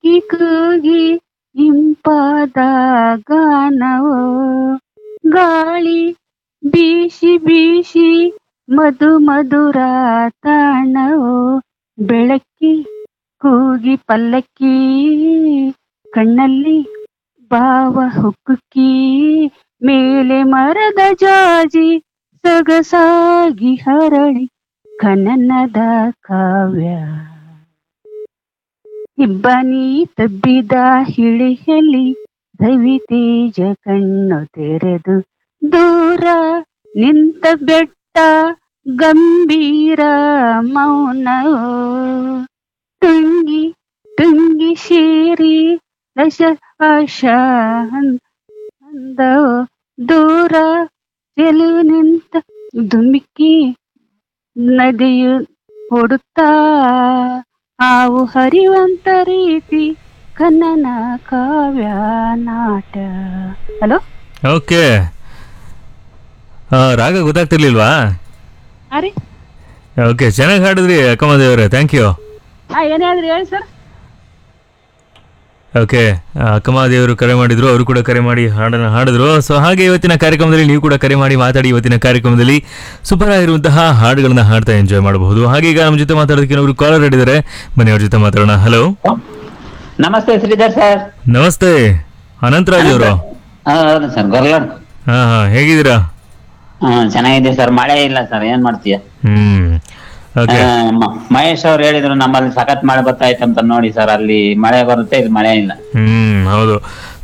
ಹಕ್ಕಿ ಕೂಗಿ ಇಂಪಾದ ಗಾನವೋ ಗಾಳಿ ಬೀಸಿ ಬೀಸಿ ಮಧು ಮಧುರ ತಾಣವೋ ಬೆಳಕಿ ಕೂಗಿ ಪಲ್ಲಕ್ಕಿ ಕಣ್ಣಲ್ಲಿ ಬಾವ ಹುಕ್ಕುಕ್ಕಿ ಮೇಲೆ ಮರದ ಜಾಜಿ ಸೊಗಸಾಗಿ ಹರಳಿ ಕನನದ ಕಾವ್ಯ ಇಬ್ಬನಿ ತಬ್ಬಿದ ಹಿಳಿಯಲಿ ರವಿ ತೇಜ ಕಣ್ಣು ತೆರೆದು ದೂರ ನಿಂತ ಬೆಟ್ಟ ಗಂಭೀರ ಮೌನವೋ ತುಂಗಿ ತುಂಗಿ ಸೇರಿ ರಸ ಆಶ ಅಂದವೋ ದೂರ ಚೆಲು ನಿಂತ ಧುಮಿಕಿ ನದಿಯು ಓಡುತ್ತಾ ಹಾವು ಹರಿಯುವಂತ ರೀತಿ ಕನ್ನನ ಕಾವ್ಯ ನಾಟ ಹಲೋ ಓಕೆ ರಾಗ ಗೊತ್ತಾಗ್ತಿರ್ಲಿಲ್ವಾ ಅರೆ ಓಕೆ ಚೆನ್ನಾಗಿ ಹಾಡಿದ್ರಿ ಅಕ್ಕಮದೇವ್ರೆ ಥ್ಯಾಂಕ್ ಯು ಹಾ ಏನೇ ಆದ್ರಿ ಹೇಳಿ ಸರ್ ಓಕೆ ಅಕ್ಕಮದೇವರು ಕರೆ ಮಾಡಿದ್ರು ಅವರು ಕೂಡ ಕರೆ ಮಾಡಿ ಹಾಡನ್ನು ಹಾಡಿದ್ರು ಸೊ ಹಾಗೆ ಇವತ್ತಿನ ಕಾರ್ಯಕ್ರಮದಲ್ಲಿ ನೀವು ಕೂಡ ಕರೆ ಮಾಡಿ ಮಾತಾಡಿ ಇವತ್ತಿನ ಕಾರ್ಯಕ್ರಮದಲ್ಲಿ ಸೂಪರ್ ಆಗಿರುವಂತಹ ಹಾಡುಗಳನ್ನ ಹಾಡ್ತಾ ಎಂಜಾಯ್ ಮಾಡಬಹುದು ಹಾಗೆ ಈಗ ನಮ್ಮ ಜೊತೆ ಮಾತಾಡೋದಕ್ಕೆ ಅವರು ಕಾಲರ್ ಹಿಡಿದ್ದಾರೆ ಬನ್ನಿ ಅವ್ರ ಜೊತೆ ಮಾತಾಡೋಣ ಹಲೋ ನಮಸ್ತೆ ಶ್ರೀಧರ್ ಸರ್ ನಮಸ್ತೆ ಅನಂತರಾಜ್ ಅವರು ಹೌದು ಸರ್ ಗೊರ್ಲಾಡ್ ಹಾ ಹಾ ಹೇಗಿದ್ದೀರಾ ಹ್ಮ್ ಚೆನ್ನಾಗಿದೆ ಸರ್ ಮಳೆ ಇಲ್ಲ ಸರ್ ಏನ್ ಮಾಡ್ತೀಯ ಹ್ಮ್ ಓಕೆ ಆ, ಮ- ಮಹೇಶ್ ಅವ್ರು ಹೇಳಿದ್ರು ನಮ್ಮಲ್ಲಿ ಸಖತ್ ಮಳೆ ಬರ್ತಾಯ್ತು ಅಂತ ನೋಡಿ ಸರ್ ಅಲ್ಲಿ ಮಳೆ ಬರುತ್ತೆ ಇಲ್ಲಿ ಮಳೆ ಇಲ್ಲ ಹ್ಮ್ ಹೌದು